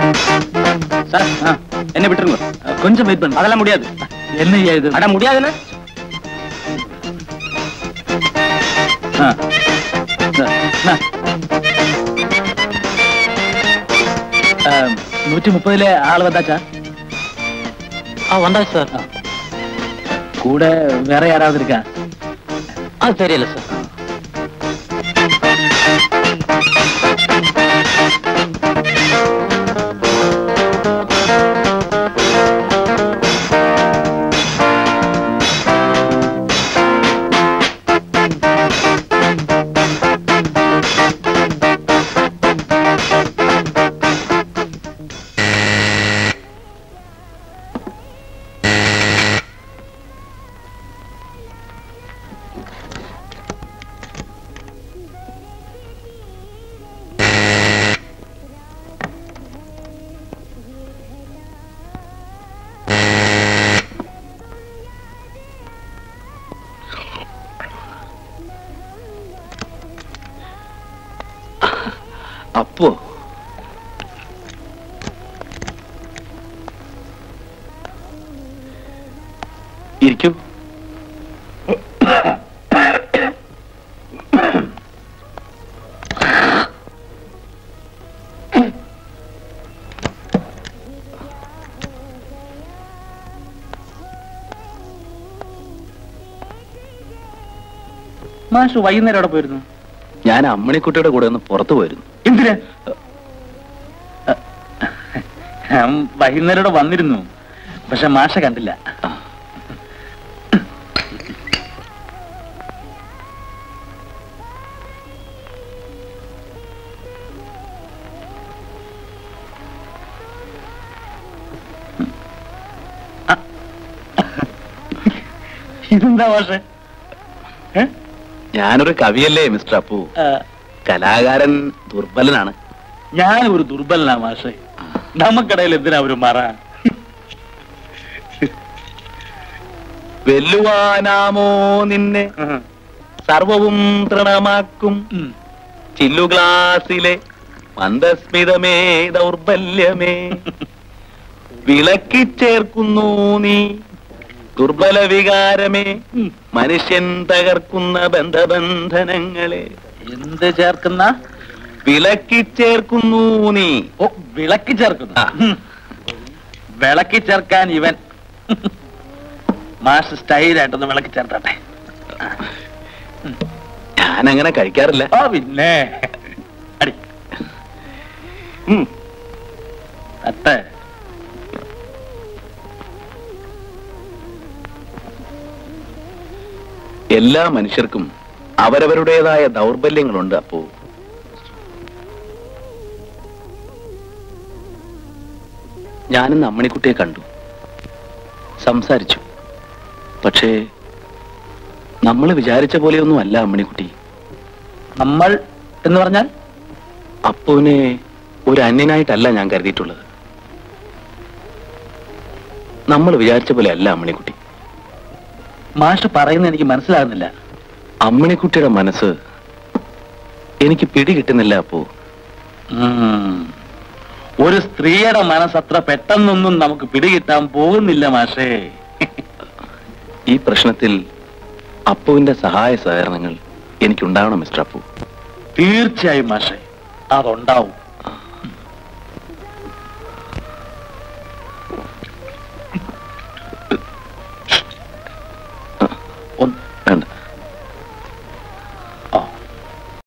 Sir என்ன விட்டுருங்க கொஞ்சம் வெயிட் பண்ணு அதெல்லாம் முடியாது என்ன இது அட முடியாதுன்னு நூற்றி முப்பதுல ஆள் வந்தாச்சா ஆ வந்தா சார் கூட வேற யாராவது இருக்கா அது தெரியல சார் അപ്പോ ഇരിക്കൂ മാഷ് വൈകുന്നേരം അവിടെ പോയിരുന്നു ഞാൻ അമ്മണിക്കുട്ടിയുടെ കൂടെ ഒന്ന് പുറത്തു പോയിരുന്നു എന്തിനാ ഞാൻ വൈകുന്നേരം ഇവിടെ വന്നിരുന്നു പക്ഷെ മാഷ കണ്ടില്ല ഇതെന്താ മാഷെ ഏ? ഞാനൊരു കവിയല്ലേ മിസ്റ്റർ അപ്പു ആ, കലാകാരൻ ദുർബലനാണ് ഞാൻ ഒരു ദുർബലനാ മാഷെ നമുക്കിടയിൽ എന്തിനാ ഒരു മറ വെല്ലുവാനാമോ നിന്നെ സർവവും തൃണമാക്കും ഉം. ചില്ലു ഗ്ലാസിലെ മന്ദസ്മിതമേ ദൗർബല്യമേ വിളക്കി ചേർക്കുന്നു നീ ദുർബല വികാരമേ ഉം. മനുഷ്യൻ തകർക്കുന്ന ബന്ധബന്ധനങ്ങളെ എന്ത് ചേർക്കുന്ന വിളക്കി ചേർക്കുന്നു നീ ഓ വിളക്കി ചേർക്കുന്നു ആ. ഉം. വിളക്കി ചേർക്കാൻ ഇവൻ മാഷ് സ്റ്റൈലായിട്ടൊന്ന് വിളക്കി ചേർത്തട്ടെ ഞാൻ അങ്ങനെ കഴിക്കാറില്ല ഓ പിന്നെ അടി ഉം. അട്ടെ എല്ലാ മനുഷ്യർക്കും അവരവരുടേതായ ദൗർബല്യങ്ങളുണ്ട് അപ്പോ ഞാനിന്ന് അമ്മണിക്കുട്ടിയെ കണ്ടു സംസാരിച്ചു പക്ഷേ നമ്മൾ വിചാരിച്ച പോലെയൊന്നും അല്ല അമ്മണിക്കുട്ടി നമ്മൾ എന്ന് പറഞ്ഞാൽ അപ്പുവിനെ ഒരു അന്യനായിട്ടല്ല ഞാൻ കരുതിയിട്ടുള്ളത് നമ്മൾ വിചാരിച്ച പോലെ അല്ല അമ്മണിക്കുട്ടി മാഷ് പറയുന്നത് എനിക്ക് മനസ്സിലാകുന്നില്ല അമ്മണിക്കുട്ടിയുടെ മനസ്സ് എനിക്ക് പിടി കിട്ടുന്നില്ല അപ്പോ ഉം. ഒരു സ്ത്രീയുടെ മനസ്സത്ര പെട്ടെന്നൊന്നും നമുക്ക് പിടികിട്ടാൻ പോകുന്നില്ല മാഷേ ഈ പ്രശ്നത്തിൽ അപ്പുവിന്റെ സഹായ സഹകരണങ്ങൾ എനിക്കുണ്ടാവണം മിസ്റ്റർ അപ്പു തീർച്ചയായും മാഷേ അതുണ്ടാവും ഒന്ന്